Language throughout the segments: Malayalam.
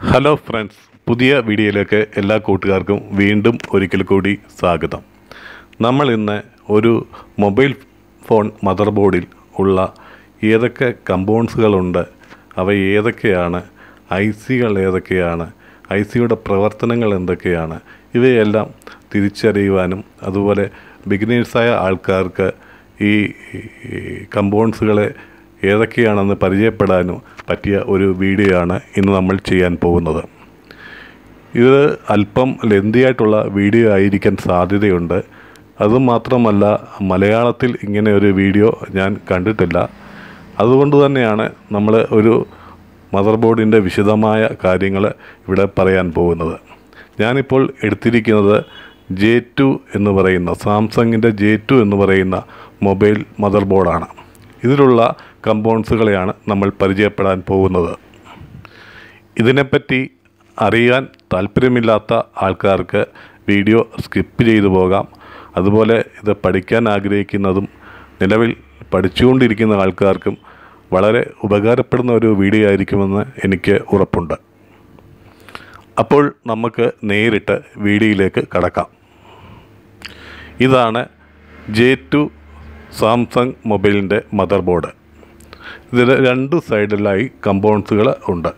ഹലോ ഫ്രണ്ട്സ് പുതിയ വീഡിയോയിലേക്ക് എല്ലാ കൂട്ടുകാർക്കും വീണ്ടും ഒരിക്കൽ കൂടി സ്വാഗതം നമ്മൾ ഇന്ന് ഒരു മൊബൈൽ ഫോൺ മദർ ബോർഡിൽ ഉള്ള ഏതൊക്കെ കമ്പോണൻസുകളുണ്ട് അവ ഏതൊക്കെയാണ് ഐ സികൾ ഏതൊക്കെയാണ് ഐ സിയുടെ പ്രവർത്തനങ്ങൾ എന്തൊക്കെയാണ് ഇവയെല്ലാം തിരിച്ചറിയുവാനും അതുപോലെ ബിഗിനേഴ്സായ ആൾക്കാർക്ക് ഈ കമ്പോണൻസുകളെ ഏതൊക്കെയാണെന്ന് പരിചയപ്പെടാനും പറ്റിയ ഒരു വീഡിയോ ആണ് ഇന്ന് നമ്മൾ ചെയ്യാൻ പോകുന്നത് ഇത് അല്പം ലെന്തിയായിട്ടുള്ള വീഡിയോ ആയിരിക്കാൻ സാധ്യതയുണ്ട് അതുമാത്രമല്ല മലയാളത്തിൽ ഇങ്ങനെ ഒരു വീഡിയോ ഞാൻ കണ്ടിട്ടില്ല അതുകൊണ്ട് തന്നെയാണ് നമ്മൾ ഒരു മദർ ബോർഡിൻ്റെ വിശദമായ കാര്യങ്ങൾ ഇവിടെ പറയാൻ പോകുന്നത് ഞാനിപ്പോൾ എടുത്തിരിക്കുന്നത് ജെ ടു എന്ന് പറയുന്ന സാംസങ്ങിൻ്റെ ജെ ടു എന്ന് പറയുന്ന മൊബൈൽ മദർ ബോർഡാണ് ഇതിലുള്ള കമ്പോണൻസുകളെയാണ് നമ്മൾ പരിചയപ്പെടാൻ പോകുന്നത് ഇതിനെപ്പറ്റി അറിയാൻ താല്പര്യമില്ലാത്ത ആൾക്കാർക്ക് വീഡിയോ സ്കിപ്പ് ചെയ്തു പോകാം അതുപോലെ ഇത് പഠിക്കാൻ ആഗ്രഹിക്കുന്നതും നിലവിൽ പഠിച്ചുകൊണ്ടിരിക്കുന്ന ആൾക്കാർക്കും വളരെ ഉപകാരപ്പെടുന്ന ഒരു വീഡിയോ ആയിരിക്കുമെന്ന് എനിക്ക് ഉറപ്പുണ്ട് അപ്പോൾ നമുക്ക് നേരിട്ട് വീഡിയോയിലേക്ക് കടക്കാം ഇതാണ് ജെ ടു സാംസങ് മൊബൈലിൻ്റെ മദർ ബോർഡ് ഇതിൽ രണ്ട് സൈഡിലായി കമ്പോണൻസുകൾ ഉണ്ട്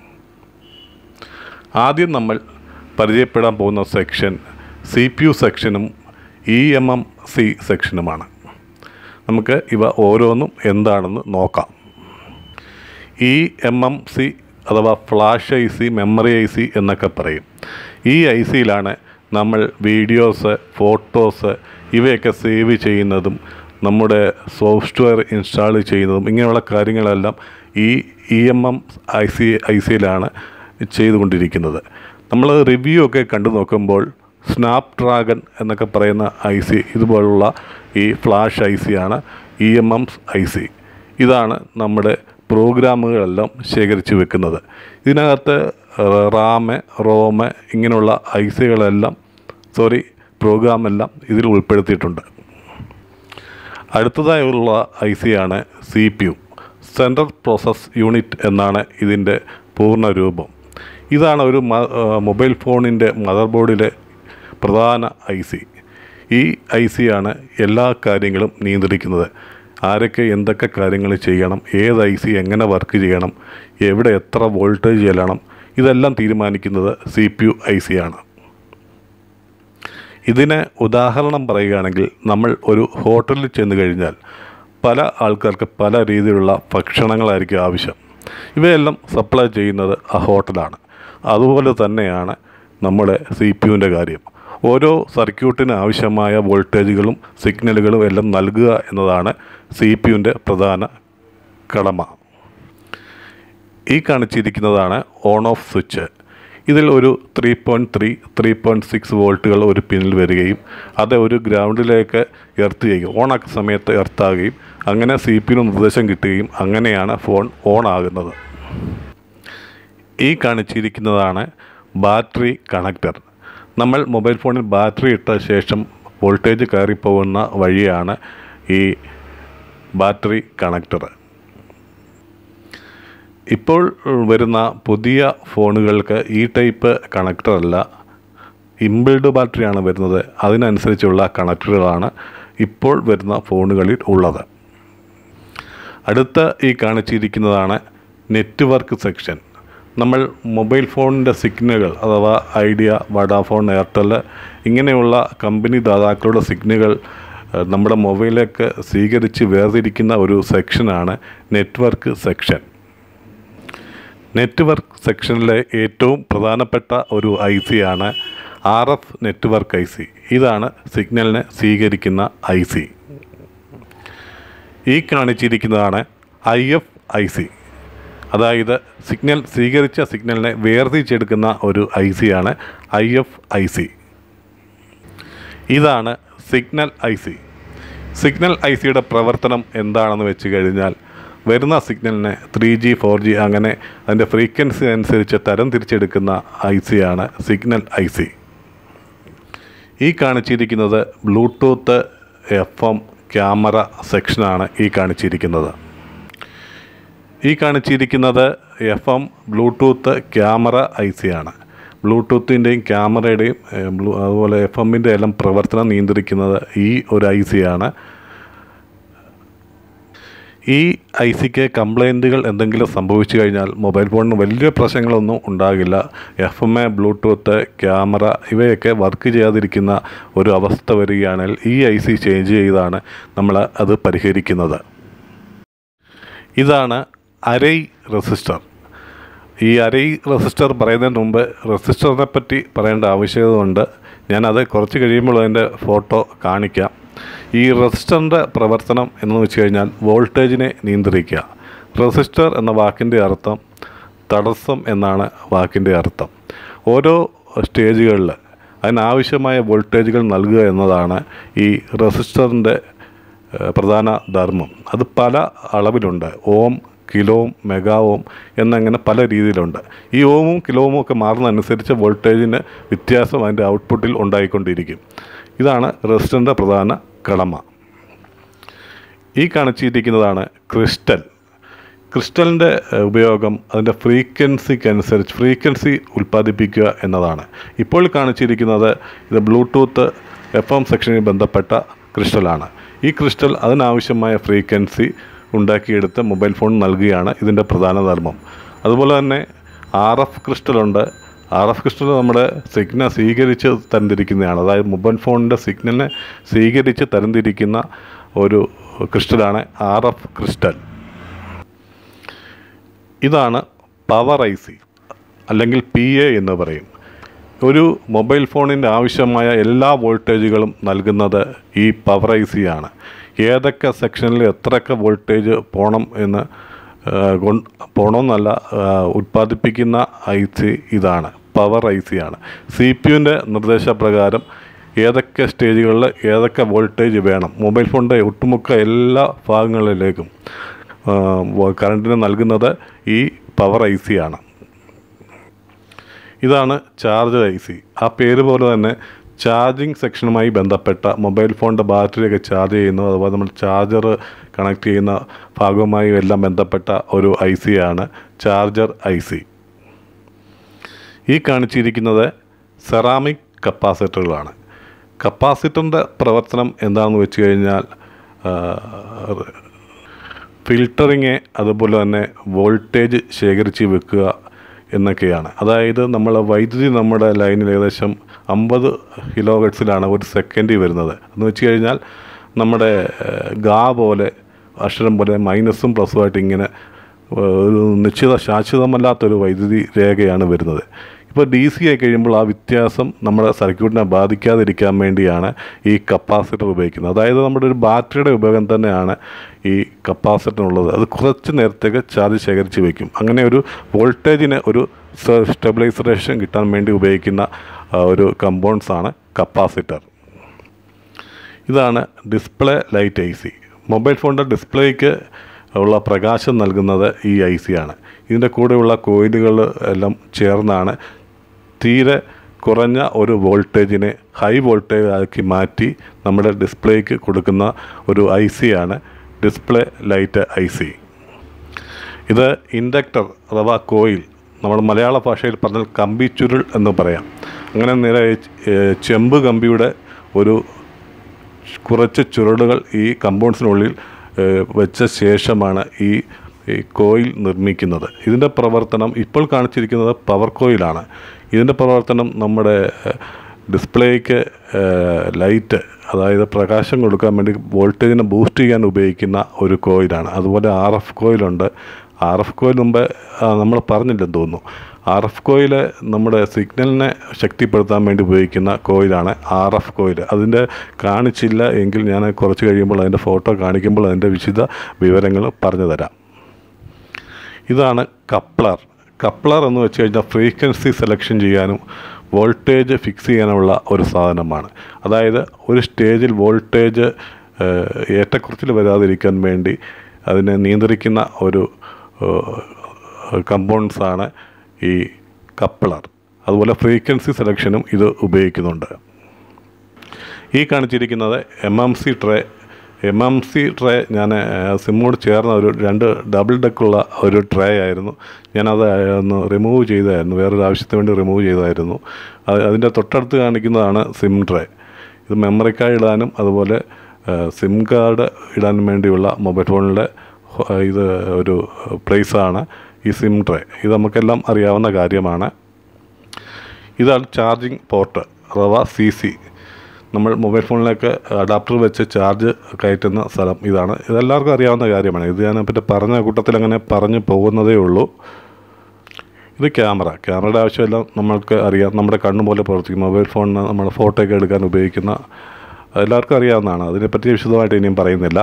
ആദ്യം നമ്മൾ പരിചയപ്പെടാൻ പോകുന്ന സെക്ഷൻ സി പി യു സെക്ഷനും ഇ എം എം സി സെക്ഷനുമാണ് നമുക്ക് ഇവ ഓരോന്നും എന്താണെന്ന് നോക്കാം ഇ എം എം സി അഥവാ flash I C memory I C എന്നൊക്കെ പറയും ഈ ഐ സിയിലാണ് നമ്മൾ വീഡിയോസ് ഫോട്ടോസ് ഇവയൊക്കെ സേവ് ചെയ്യുന്നതും നമ്മുടെ സോഫ്റ്റ്വെയർ ഇൻസ്റ്റാൾ ചെയ്യുന്നതും ഇങ്ങനെയുള്ള കാര്യങ്ങളെല്ലാം ഈ E M M I C I സിയിലാണ് ചെയ്തുകൊണ്ടിരിക്കുന്നത് നമ്മൾ റിവ്യൂ ഒക്കെ കണ്ടു നോക്കുമ്പോൾ സ്നാപ് ഡ്രാഗൺ എന്നൊക്കെ പറയുന്ന ഐ സി ഇതുപോലുള്ള ഈ ഫ്ലാഷ് ഐ സി ആണ് E M M I C ഇതാണ് നമ്മുടെ പ്രോഗ്രാമുകളെല്ലാം ശേഖരിച്ച് വെക്കുന്നത് ഇതിനകത്ത് റാമ് റോമ് ഇങ്ങനെയുള്ള ഐ സികളെല്ലാം സോറി പ്രോഗ്രാമെല്ലാം ഇതിൽ ഉൾപ്പെടുത്തിയിട്ടുണ്ട് അടുത്തതായുള്ള ഐ സി ആണ് C P U central process unit എന്നാണ് ഇതിൻ്റെ പൂർണ്ണ രൂപം ഇതാണ് ഒരു മ- ആ, മൊബൈൽ ഫോണിൻ്റെ മദർ ബോർഡിലെ പ്രധാന ഐ സി ഈ ഐ സി ആണ് എല്ലാ കാര്യങ്ങളും നിയന്ത്രിക്കുന്നത് ആരൊക്കെ എന്തൊക്കെ കാര്യങ്ങൾ ചെയ്യണം ഏത് ഐ സി എങ്ങനെ വർക്ക് ചെയ്യണം എവിടെ എത്ര വോൾട്ടേജ് ചെല്ലണം ഇതെല്ലാം തീരുമാനിക്കുന്നത് C P U I C ആണ് ഇതിന് ഉദാഹരണം പറയുകയാണെങ്കിൽ നമ്മൾ ഒരു ഹോട്ടലിൽ ചെന്ന് കഴിഞ്ഞാൽ പല ആൾക്കാർക്ക് പല രീതിയിലുള്ള ഭക്ഷണങ്ങളായിരിക്കും ആവശ്യം ഇവയെല്ലാം സപ്ലൈ ചെയ്യുന്നത് ആ ഹോട്ടലാണ് അതുപോലെ തന്നെയാണ് നമ്മുടെ സി പി യുവിൻ്റെ കാര്യം ഓരോ സർക്യൂട്ടിന് ആവശ്യമായ വോൾട്ടേജുകളും സിഗ്നലുകളും എല്ലാം നൽകുക എന്നതാണ് സി പി യുവിൻ്റെ പ്രധാന കടമ ഈ കാണിച്ചിരിക്കുന്നതാണ് ഓൺ ഓഫ് സ്വിച്ച് ഇതിൽ ഒരു three point three three point six വോൾട്ടുകൾ ഒരു പിന്നിൽ വരികയും അത് ഒരു ഗ്രൗണ്ടിലേക്ക് എർത്ത് ചെയ്യും ഓണാക്കുന്ന സമയത്ത് എർത്താകുകയും അങ്ങനെ സി പി നിർദ്ദേശം കിട്ടുകയും അങ്ങനെയാണ് ഫോൺ ഓൺ ആകുന്നത് ഈ കാണിച്ചിരിക്കുന്നതാണ് ബാറ്ററി കണക്ടർ നമ്മൾ മൊബൈൽ ഫോണിൽ ബാറ്ററി ഇട്ട ശേഷം വോൾട്ടേജ് കയറിപ്പോകുന്ന വഴിയാണ് ഈ ബാറ്ററി കണക്ടർ ഇപ്പോൾ വരുന്ന പുതിയ ഫോണുകൾക്ക് ഈ ടൈപ്പ് കണക്ടർ അല്ല ഇംബിൾഡ് ബാറ്ററിയാണ് വരുന്നത് അതിനനുസരിച്ചുള്ള കണക്ടറുകളാണ് ഇപ്പോൾ വരുന്ന ഫോണുകളിൽ ഉള്ളത് അടുത്ത ഈ കാണിച്ചിരിക്കുന്നതാണ് നെറ്റ്വർക്ക് സെക്ഷൻ നമ്മൾ മൊബൈൽ ഫോണിൻ്റെ സിഗ്നലുകൾ അഥവാ ഐഡിയ വഡാഫോൺ എയർടെൽ ഇങ്ങനെയുള്ള കമ്പനി ദാതാക്കളുടെ സിഗ്നലുകൾ ഏഹ്, നമ്മുടെ മൊബൈലിലേക്ക് സ്വീകരിച്ച് വേർതിരിക്കുന്ന ഒരു സെക്ഷനാണ് നെറ്റ്വർക്ക് സെക്ഷൻ നെറ്റ്വർക്ക് സെക്ഷനിലെ ഏറ്റവും പ്രധാനപ്പെട്ട ഒരു ഐ സി ആണ് R F network I C ഇതാണ് സിഗ്നലിനെ സ്വീകരിക്കുന്ന ഐ സി ഈ കാണിച്ചിരിക്കുന്നതാണ് ഐ എഫ് ഐ സി അതായത് സിഗ്നൽ സ്വീകരിച്ച സിഗ്നലിനെ വേർതിരിച്ചെടുക്കുന്ന ഒരു ഐ സി ആണ് ഐ എഫ് ഐ സി ഇതാണ് signal I C signal I സിയുടെ പ്രവർത്തനം എന്താണെന്ന് വെച്ച് കഴിഞ്ഞാൽ വരുന്ന സിഗ്നലിനെ ത്രീ ജി ഫോർ ജി അങ്ങനെ അതിൻ്റെ ഫ്രീക്വൻസി അനുസരിച്ച് തരം തിരിച്ചെടുക്കുന്ന ഐ സി ആണ് സിഗ്നൽ ഐ സി ഈ കാണിച്ചിരിക്കുന്നത് ബ്ലൂടൂത്ത് എഫ് എം ക്യാമറ സെക്ഷനാണ് ഈ കാണിച്ചിരിക്കുന്നത് ഈ കാണിച്ചിരിക്കുന്നത് F M Bluetooth camera I C ആണ് ബ്ലൂടൂത്തിൻ്റെയും ക്യാമറയുടെയും ഏഹ്, ബ്ലൂ അതുപോലെ എഫ് എമ്മിൻ്റെ എല്ലാം പ്രവർത്തനം നിയന്ത്രിക്കുന്നത് ഈ ഒരു ഐ സി ആണ് ഈ ഐ സിക്ക് കംപ്ലൈൻറ്റുകൾ എന്തെങ്കിലും സംഭവിച്ചു കഴിഞ്ഞാൽ മൊബൈൽ ഫോണിന് വലിയ പ്രശ്നങ്ങളൊന്നും ഉണ്ടാകില്ല F M A Bluetooth camera ഇവയൊക്കെ വർക്ക് ചെയ്യാതിരിക്കുന്ന ഒരു അവസ്ഥ വരികയാണെങ്കിൽ ഈ ഐ സി ചേഞ്ച് ചെയ്താണ് നമ്മൾ അത് പരിഹരിക്കുന്നത് ഇതാണ് അരൈ റെസിസ്റ്റർ ഈ അരൈ റെസിസ്റ്റർ പറയുന്നതിന് മുമ്പ് റെസിസ്റ്ററിനെ പറ്റി പറയേണ്ട ആവശ്യകത ഉണ്ട് ഞാനത് കുറച്ച് കഴിയുമ്പോൾ അതിൻ്റെ ഫോട്ടോ കാണിക്കാം ഈ റെസിസ്റ്ററിൻ്റെ പ്രവർത്തനം എന്ന് വെച്ച് കഴിഞ്ഞാൽ വോൾട്ടേജിനെ നിയന്ത്രിക്കുക റെസിസ്റ്റർ എന്ന വാക്കിൻ്റെ അർത്ഥം തടസ്സം എന്നാണ് വാക്കിൻ്റെ അർത്ഥം ഓരോ സ്റ്റേജുകളിൽ അതിനാവശ്യമായ വോൾട്ടേജുകൾ നൽകുക എന്നതാണ് ഈ റെസിസ്റ്ററിൻ്റെ ഏഹ് പ്രധാന ധർമ്മം അത് പല അളവിലുണ്ട് ഓം കിലോം മെഗാ ഓം എന്നങ്ങനെ പല രീതിയിലുണ്ട് ഈ ഓമും കിലോവും ഒക്കെ മാറുന്നതനുസരിച്ച് വോൾട്ടേജിന് വ്യത്യാസം അതിൻ്റെ ഔട്ട്പുട്ടിൽ ഉണ്ടായിക്കൊണ്ടിരിക്കും ഇതാണ് റെസിസ്റ്ററിൻ്റെ പ്രധാന കടമ ഈ കാണിച്ചിരിക്കുന്നതാണ് ക്രിസ്റ്റൽ ക്രിസ്റ്റലിൻ്റെ ഏഹ്, ഉപയോഗം അതിൻ്റെ ഫ്രീക്വൻസിക്ക് അനുസരിച്ച് ഫ്രീക്വൻസി ഉൽപ്പാദിപ്പിക്കുക എന്നതാണ് ഇപ്പോൾ കാണിച്ചിരിക്കുന്നത് ഇത് ബ്ലൂടൂത്ത് എഫ് എം സെക്ഷനിൽ ബന്ധപ്പെട്ട ക്രിസ്റ്റലാണ് ഈ ക്രിസ്റ്റൽ അതിനാവശ്യമായ ഫ്രീക്വൻസി ഉണ്ടാക്കിയെടുത്ത് മൊബൈൽ ഫോൺ നൽകുകയാണ് ഇതിൻ്റെ പ്രധാന ധർമ്മം അതുപോലെ തന്നെ ആർ എഫ് ക്രിസ്റ്റലുണ്ട് ആർ എഫ് ക്രിസ്റ്റൽ നമ്മുടെ സിഗ്നൽ സ്വീകരിച്ച് തരംതിരിക്കുന്നതാണ് അതായത് മൊബൈൽ ഫോണിൻ്റെ സിഗ്നലിനെ സ്വീകരിച്ച് തരംതിരിക്കുന്ന ഒരു ക്രിസ്റ്റലാണ് ആർ എഫ് ക്രിസ്റ്റൽ ഇതാണ് പവർ ഐ സി അല്ലെങ്കിൽ പി എ എന്ന് പറയും ഒരു മൊബൈൽ ഫോണിൻ്റെ ആവശ്യമായ എല്ലാ വോൾട്ടേജുകളും നൽകുന്നത് ഈ പവർ ഐ സി ആണ് ഏതൊക്കെ സെക്ഷനിൽ എത്രയൊക്കെ വോൾട്ടേജ് പോകണം എന്ന് ആ, കൊൺ പോകണമെന്നല്ല ആ, ഉൽപ്പാദിപ്പിക്കുന്ന ഐ സി ഇതാണ് പവർ ഐ സി ആണ് സി പി യുവിൻ്റെ നിർദ്ദേശപ്രകാരം ഏതൊക്കെ സ്റ്റേജുകളിൽ ഏതൊക്കെ വോൾട്ടേജ് വേണം മൊബൈൽ ഫോണിൻ്റെ ഒട്ടുമുക്ക എല്ലാ ഭാഗങ്ങളിലേക്കും ആ, വ- കറണ്ടിന് നൽകുന്നത് ഈ പവർ ഐ സി ആണ് ഇതാണ് ചാർജർ ഐ സി ആ പേര് പോലെ തന്നെ ചാർജിങ് സെക്ഷനുമായി ബന്ധപ്പെട്ട മൊബൈൽ ഫോണിൻ്റെ ബാറ്ററിയൊക്കെ ചാർജ് ചെയ്യുന്നു അതുപോലെ നമ്മൾ ചാർജർ കണക്ട് ചെയ്യുന്ന ഭാഗവുമായി എല്ലാം ബന്ധപ്പെട്ട ഒരു ഐ സി ആണ് ചാർജർ ഐ സി ഈ കാണിച്ചിരിക്കുന്നത് സെറാമിക് കപ്പാസിറ്ററുകളാണ് കപ്പാസിറ്ററിൻ്റെ പ്രവർത്തനം എന്താണെന്ന് വെച്ച് കഴിഞ്ഞാൽ ആ, ഫിൽട്ടറിങ് അതുപോലെ തന്നെ വോൾട്ടേജ് ശേഖരിച്ച് വെക്കുക എന്നൊക്കെയാണ് അതായത് നമ്മൾ വൈദ്യുതി നമ്മുടെ ലൈനിൽ ഏകദേശം അമ്പത് കിലോ ഹെർട്സിലാണ് ഒരു സെക്കൻഡിൽ വരുന്നത് എന്ന് വെച്ച് കഴിഞ്ഞാൽ നമ്മുടെ ഏഹ്, ഗാ പോലെ അക്ഷരം പോലെ മൈനസും പ്ലസുമായിട്ട് ഇങ്ങനെ ഏഹ്, ഒരു നിശ്ചിത ശാശ്വതമല്ലാത്തൊരു വൈദ്യുതി രേഖയാണ് വരുന്നത് ഇപ്പോൾ ഡി സി ആയി കഴിയുമ്പോൾ ആ വ്യത്യാസം നമ്മുടെ സർക്യൂട്ടിനെ ബാധിക്കാതിരിക്കാൻ വേണ്ടിയാണ് ഈ കപ്പാസിറ്റർ ഉപയോഗിക്കുന്നത് അതായത് നമ്മുടെ ഒരു ബാറ്ററിയുടെ ഉപയോഗം തന്നെയാണ് ഈ കപ്പാസിറ്ററിനുള്ളത് അത് കുറച്ച് നേരത്തേക്ക് ചാർജ് ശേഖരിച്ച് വയ്ക്കും അങ്ങനെ ഒരു വോൾട്ടേജിന് ഒരു സ്റ്റെബിലൈസേഷൻ കിട്ടാൻ വേണ്ടി ഉപയോഗിക്കുന്ന ആ, ഒരു കമ്പൗണ്ട്സ് ആണ് കപ്പാസിറ്റർ ഇതാണ് display light I C mobile ഫോണിൻ്റെ ഡിസ്പ്ലേക്ക് ഉള്ള പ്രകാശം നൽകുന്നത് ഈ ഐ സി ആണ് ഇതിൻ്റെ കൂടെയുള്ള കോയിലുകൾ എല്ലാം ചേർന്നാണ് തീരെ കുറഞ്ഞ ഒരു വോൾട്ടേജിനെ ഹൈ വോൾട്ടേജ് ആക്കി മാറ്റി നമ്മുടെ ഡിസ്പ്ലേക്ക് കൊടുക്കുന്ന ഒരു ഐ സി ആണ് ഡിസ്പ്ലേ ലൈറ്റ് ഐ സി ഇത് ഇൻഡക്ടർ അഥവാ കോയിൽ നമ്മൾ മലയാള ഭാഷയിൽ പറഞ്ഞാൽ കമ്പി ചുരുൾ എന്ന് പറയാം അങ്ങനെ നിര ഏഹ് ചെമ്പ് കമ്പിയുടെ ഒരു കുറച്ച് ചുരുളുകൾ ഈ കമ്പൗണ്ട്സിനുള്ളിൽ ഏഹ് വെച്ച ശേഷമാണ് ഈ ഈ കോയിൽ നിർമ്മിക്കുന്നത് ഇതിൻ്റെ പ്രവർത്തനം ഇപ്പോൾ കാണിച്ചിരിക്കുന്നത് പവർ കോയിലാണ് ഇതിൻ്റെ പ്രവർത്തനം നമ്മുടെ ഏഹ്, ഡിസ്പ്ലേക്ക് ഏഹ്, ലൈറ്റ് അതായത് പ്രകാശം കൊടുക്കാൻ വേണ്ടി വോൾട്ടേജിനെ ബൂസ്റ്റ് ചെയ്യാൻ ഉപയോഗിക്കുന്ന ഒരു കോയിലാണ് അതുപോലെ ആർ എഫ് കോയിലുണ്ട് ആർ എഫ് കോയിൽ മുമ്പ് ആ, നമ്മൾ പറഞ്ഞില്ലെന്ന് തോന്നുന്നു ആർ എഫ് കോയിൽ നമ്മുടെ സിഗ്നലിനെ ശക്തിപ്പെടുത്താൻ വേണ്ടി ഉപയോഗിക്കുന്ന കോയിലാണ് ആർ എഫ് കോയിൽ അതിൻ്റെ കാണിച്ചില്ല എങ്കിൽ ഞാൻ കുറച്ച് കഴിയുമ്പോൾ അതിൻ്റെ ഫോട്ടോ കാണിക്കുമ്പോൾ അതിൻ്റെ വിശദ വിവരങ്ങൾ പറഞ്ഞു തരാം ഇതാണ് കപ്ലർ കപ്ലർ എന്ന് വെച്ച് കഴിഞ്ഞാൽ ഫ്രീക്വൻസി സെലക്ഷൻ ചെയ്യാനും വോൾട്ടേജ് ഫിക്സ് ചെയ്യാനുമുള്ള ഒരു സാധനമാണ് അതായത് ഒരു സ്റ്റേജിൽ വോൾട്ടേജ് ഏഹ്, ഏറ്റക്കുറച്ചിൽ വരാതിരിക്കാൻ വേണ്ടി അതിനെ നിയന്ത്രിക്കുന്ന ഒരു കമ്പൗണ്ട്സാണ് ഈ കപ്ലർ അതുപോലെ ഫ്രീക്വൻസി സെലക്ഷനും ഇത് ഉപയോഗിക്കുന്നുണ്ട് ഈ കാണിച്ചിരിക്കുന്നത് M M C tray M M C tray ഞാൻ സിമ്മോട് ചേർന്ന ഒരു രണ്ട് ഡബിൾ ഡെക്കുള്ള ഒരു ട്രേ ആയിരുന്നു ഞാനത് ഒന്ന് റിമൂവ് ചെയ്തായിരുന്നു വേറൊരു ആവശ്യത്തിന് വേണ്ടി റിമൂവ് ചെയ്തായിരുന്നു അത് അതിൻ്റെ തൊട്ടടുത്ത് കാണിക്കുന്നതാണ് സിം ട്രേ ഇത് മെമ്മറി കാർഡ് ഇടാനും അതുപോലെ സിം കാർഡ് ഇടാനും വേണ്ടിയുള്ള മൊബൈൽ ഫോണിലെ ഹോ- ഇത് ഒരു പ്ലേസാണ് ഈ സിം ട്രേ ഇത് നമുക്കെല്ലാം അറിയാവുന്ന കാര്യമാണ് ഇതാണ് ചാർജിങ് പോർട്ട് അഥവാ സി സി നമ്മൾ മൊബൈൽ ഫോണിലേക്ക് അഡാപ്റ്റർ വെച്ച് ചാർജ് കയറ്റുന്ന സ്ഥലം ഇതാണ് ഇതെല്ലാവർക്കും അറിയാവുന്ന കാര്യമാണ് ഇത് ഞാൻ പിന്നെ പറഞ്ഞ കൂട്ടത്തിൽ അങ്ങനെ പറഞ്ഞു പോകുന്നതേ ഉള്ളൂ ഇത് ക്യാമറ ക്യാമറയുടെ ആവശ്യമെല്ലാം നമ്മൾക്ക് അറിയാം നമ്മുടെ കണ്ണ് പോലെ പ്രവർത്തിക്കും മൊബൈൽ ഫോണിന് നമ്മൾ ഫോട്ടോ ഒക്കെ എടുക്കാൻ ഉപയോഗിക്കുന്ന എല്ലാവർക്കും അറിയാവുന്നതാണ് അതിനെപ്പറ്റി വിശദമായിട്ട് ഇനിയും പറയുന്നില്ല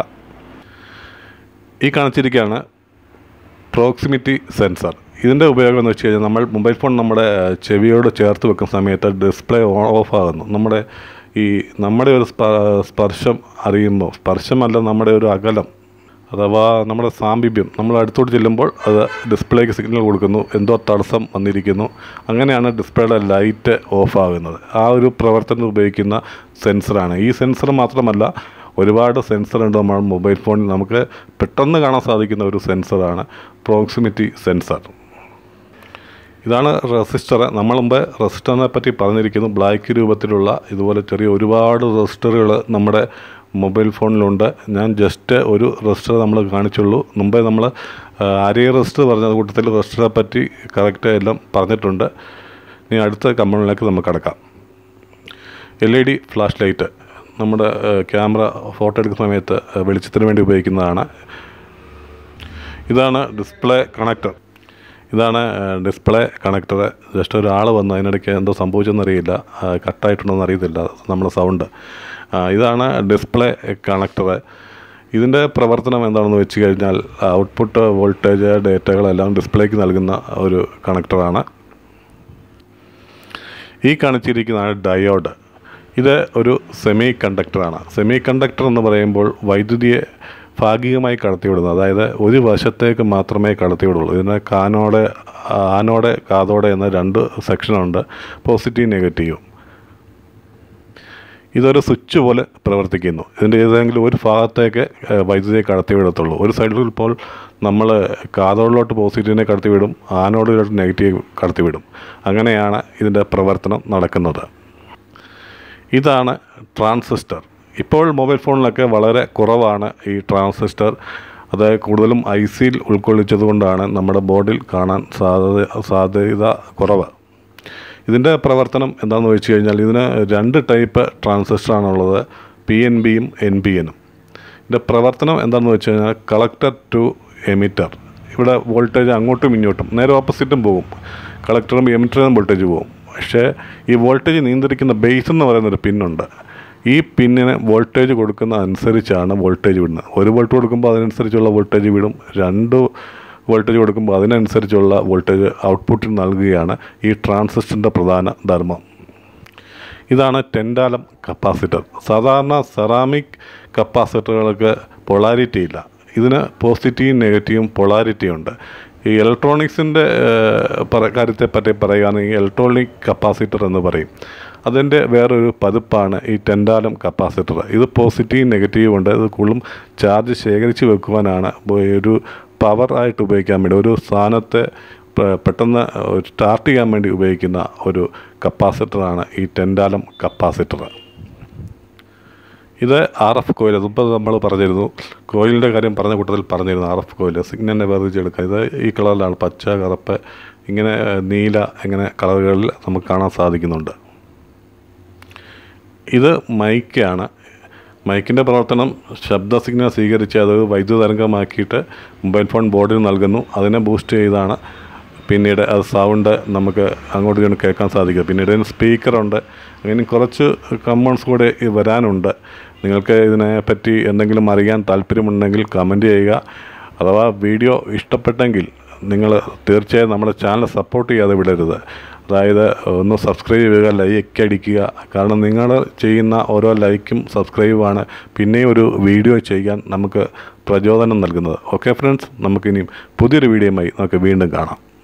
ഈ കാണിച്ചിരിക്കുകയാണ് പ്രോക്സിമിറ്റി സെൻസർ ഇതിൻ്റെ ഉപയോഗം എന്ന് വെച്ച് കഴിഞ്ഞാൽ നമ്മൾ മൊബൈൽ ഫോൺ നമ്മുടെ ചെവിയോട് ചേർത്ത് വെക്കുന്ന സമയത്ത് ഡിസ്പ്ലേ ഓഫ് ആകുന്നു നമ്മുടെ ഈ നമ്മുടെ ഒരു സ്പ- സ്പർശം അറിയുമ്പോൾ സ്പർശമല്ല നമ്മുടെ ഒരു അകലം അഥവാ നമ്മുടെ സാമീപ്യം നമ്മൾ അടുത്തോട്ട് ചെല്ലുമ്പോൾ അത് ഡിസ്പ്ലേക്ക് സിഗ്നൽ കൊടുക്കുന്നു എന്തോ തടസ്സം വന്നിരിക്കുന്നു അങ്ങനെയാണ് ഡിസ്പ്ലേയുടെ ലൈറ്റ് ഓഫ് ആകുന്നത് ആ ഒരു പ്രവർത്തനം ഉപയോഗിക്കുന്ന സെൻസറാണ് ഈ സെൻസർ മാത്രമല്ല ഒരുപാട് സെൻസർ ഉണ്ട് നമ്മുടെ മൊബൈൽ ഫോണിൽ നമുക്ക് പെട്ടെന്ന് കാണാൻ സാധിക്കുന്ന ഒരു സെൻസറാണ് പ്രോക്സിമിറ്റി സെൻസർ ഇതാണ് റെസിസ്റ്റർ നമ്മൾ മുമ്പ് റെസിസ്റ്ററിനെ പറ്റി പറഞ്ഞിരിക്കുന്നു ബ്ലാക്ക് രൂപത്തിലുള്ള ഇതുപോലെ ചെറിയ ഒരുപാട് റെസിസ്റ്ററുകൾ നമ്മുടെ മൊബൈൽ ഫോണിലുണ്ട് ഞാൻ ജസ്റ്റ് ഒരു റെസിസ്റ്റർ നമ്മൾ കാണിച്ചുള്ളൂ മുമ്പേ നമ്മൾ ആര്യ റെസിസ്റ്റർ പറഞ്ഞ കൂട്ടത്തിൽ റെസിസ്റ്ററെ പറ്റി കറക്റ്റ് എല്ലാം പറഞ്ഞിട്ടുണ്ട് ഇനി അടുത്ത കമ്പനിയിലേക്ക് നമുക്ക് കടക്കാം L E D flash light നമ്മുടെ ക്യാമറ ഫോട്ടോ എടുക്കുന്ന സമയത്ത് ഏഹ്, വെളിച്ചത്തിന് വേണ്ടി ഉപയോഗിക്കുന്നതാണ് ഇതാണ് ഡിസ്പ്ലേ കണക്ടർ ഇതാണ് ഡിസ്പ്ലേ കണക്ടർ ജസ്റ്റ് ഒരാൾ വന്ന് അതിനിടയ്ക്ക് എന്തോ സംഭവിച്ചെന്നറിയില്ല ആ, കട്ടായിട്ടുണ്ടോയെന്ന് അറിയത്തില്ല നമ്മുടെ സൗണ്ട് ആ, ഇതാണ് ഡിസ്പ്ലേ കണക്ടർ ഇതിൻ്റെ പ്രവർത്തനം എന്താണെന്ന് വെച്ച് കഴിഞ്ഞാൽ ഔട്ട്പുട്ട് വോൾട്ടേജ് ഡേറ്റകളെല്ലാം ഡിസ്പ്ലേക്ക് നൽകുന്ന ഒരു കണക്ടറാണ് ഈ കാണിച്ചിരിക്കുന്നതാണ് ഡയോഡ് ഇത് ഒരു സെമി കണ്ടക്ടറാണ് സെമി കണ്ടക്ടർ എന്ന് പറയുമ്പോൾ വൈദ്യുതിയെ ഭാഗികമായി കടത്തിവിടുന്നു അതായത് ഒരു വശത്തേക്ക് മാത്രമേ കടത്തിവിടുള്ളൂ ഇതിന് കാനോടെ ആനോടെ കാതോടെ എന്ന രണ്ട് സെക്ഷനുണ്ട് പോസിറ്റീവ് നെഗറ്റീവും ഇതൊരു സ്വിച്ച് പോലെ പ്രവർത്തിക്കുന്നു ഇതിൻ്റെ ഏതെങ്കിലും ഒരു ഭാഗത്തേക്ക് ഏഹ്, വൈദ്യുതിയെ കടത്തിവിടത്തുള്ളൂ ഒരു സൈഡിൽ ഇപ്പോൾ നമ്മൾ കാതോടിലോട്ട് പോസിറ്റീവിനെ കടത്തിവിടും ആനോടിലോട്ട് നെഗറ്റീവ് കടത്തിവിടും അങ്ങനെയാണ് ഇതിൻ്റെ പ്രവർത്തനം നടക്കുന്നത് ഇതാണ് ട്രാൻസിസ്റ്റർ ഇപ്പോൾ മൊബൈൽ ഫോണിലൊക്കെ വളരെ കുറവാണ് ഈ ട്രാൻസിസ്റ്റർ അത് കൂടുതലും ഐ സിയിൽ ഉൾക്കൊള്ളിച്ചതുകൊണ്ടാണ് നമ്മുടെ ബോർഡിൽ കാണാൻ സാധ്യത സാധ്യത കുറവ് ഇതിൻ്റെ പ്രവർത്തനം എന്താണെന്ന് വെച്ച് കഴിഞ്ഞാൽ ഇതിന് രണ്ട് ടൈപ്പ് ട്രാൻസിസ്റ്ററാണുള്ളത് പി എൻ ബിയും എൻ പി എനും ഇതിൻ്റെ പ്രവർത്തനം എന്താണെന്ന് വെച്ച് കഴിഞ്ഞാൽ കളക്ടർ ടു എമിറ്റർ ഇവിടെ വോൾട്ടേജ് അങ്ങോട്ടും ഇങ്ങോട്ടും നേരെ ഓപ്പോസിറ്റും പോകും കളക്ടറും എമിറ്ററും വോൾട്ടേജ് പോകും പക്ഷേ ഈ വോൾട്ടേജ് നിയന്ത്രിക്കുന്ന ബേസ് എന്ന് പറയുന്നൊരു പിന്നുണ്ട് ഈ പിന്നിന് വോൾട്ടേജ് കൊടുക്കുന്ന അനുസരിച്ചാണ് വോൾട്ടേജ് വിടുന്നത് ഒരു വോൾട്ട് കൊടുക്കുമ്പോൾ അതിനനുസരിച്ചുള്ള വോൾട്ടേജ് വിടും രണ്ട് വോൾട്ടേജ് കൊടുക്കുമ്പോൾ അതിനനുസരിച്ചുള്ള വോൾട്ടേജ് ഔട്ട്പുട്ടിൽ നൽകുകയാണ് ഈ ട്രാൻസിസ്റ്ററിൻ്റെ പ്രധാന ധർമ്മം ഇതാണ് ടെൻഡാലം കപ്പാസിറ്റർ സാധാരണ സെറാമിക് കപ്പാസിറ്ററുകൾക്ക് പൊളാരിറ്റി ഇല്ല ഇതിന് പോസിറ്റീവും നെഗറ്റീവും പൊളാരിറ്റി ഉണ്ട് ഈ ഇലക്ട്രോണിക്സിൻ്റെ കാര്യത്തെ പറ്റി പറയുകയാണെങ്കിൽ ഇലക്ട്രോണിക് കപ്പാസിറ്റർ എന്ന് പറയും അതിൻ്റെ വേറൊരു പതിപ്പാണ് ഈ ടെൻഡാലം കപ്പാസിറ്റർ ഇത് പോസിറ്റീവ് നെഗറ്റീവ് ഉണ്ട് ഇത് കൂടുതലും ചാർജ് ശേഖരിച്ച് വെക്കുവാനാണ് ഒരു പവർ ആയിട്ട് ഉപയോഗിക്കാൻ വേണ്ടി ഒരു സാധനത്തെ പെ- പെട്ടെന്ന് സ്റ്റാർട്ട് ചെയ്യാൻ വേണ്ടി ഉപയോഗിക്കുന്ന ഒരു കപ്പാസിറ്ററാണ് ഈ ടെൻഡാലം കപ്പാസിറ്റർ ഇത് ആർ എഫ് കോയിൽ അതിപ്പോൾ നമ്മൾ പറഞ്ഞിരുന്നു കോയിലിൻ്റെ കാര്യം പറഞ്ഞ കൂട്ടത്തിൽ പറഞ്ഞിരുന്നു ആർ എഫ് കോയിൽ സിഗ്നലിനെ വേർതിരിച്ചെടുക്കുക ഇത് ഈ കളറിലാണ് പച്ച കറുപ്പ് ഇങ്ങനെ ഏഹ്, നീല ഇങ്ങനെ കളറുകളിൽ നമുക്ക് കാണാൻ സാധിക്കുന്നുണ്ട് ഇത് മൈക്കാണ് മൈക്കിൻ്റെ പ്രവർത്തനം ശബ്ദ സിഗ്നൽ സ്വീകരിച്ച് അത് വൈദ്യുത തരംഗമാക്കിയിട്ട് മൊബൈൽ ഫോൺ ബോർഡിൽ നൽകുന്നു അതിനെ ബൂസ്റ്റ് ചെയ്താണ് പിന്നീട് അത് സൗണ്ട് നമുക്ക് അങ്ങോട്ട് ഇങ്ങോട്ട് കേൾക്കാൻ സാധിക്കുക പിന്നീട് ഇതിന് സ്പീക്കറുണ്ട് അങ്ങനെ കുറച്ച് കമ്പോൺസ് കൂടെ ഈ വരാനുണ്ട് നിങ്ങൾക്ക് ഇതിനെപ്പറ്റി എന്തെങ്കിലും അറിയാൻ താല്പര്യമുണ്ടെങ്കിൽ കമൻറ്റ് ചെയ്യുക അഥവാ വീഡിയോ ഇഷ്ടപ്പെട്ടെങ്കിൽ നിങ്ങൾ തീർച്ചയായും നമ്മുടെ ചാനൽ സപ്പോർട്ട് ചെയ്യാതെ വിടരുത് അതായത് ഒന്ന് സബ്സ്ക്രൈബ് ചെയ്യുക ലൈക്ക് അടിക്കുക കാരണം നിങ്ങൾ ചെയ്യുന്ന ഓരോ ലൈക്കും സബ്സ്ക്രൈബുമാണ് പിന്നെയും ഒരു വീഡിയോ ചെയ്യാൻ നമുക്ക് പ്രചോദനം നൽകുന്നത് ഓക്കെ ഫ്രണ്ട്സ് നമുക്കിനിയും പുതിയൊരു വീഡിയോയുമായി നമുക്ക് വീണ്ടും കാണാം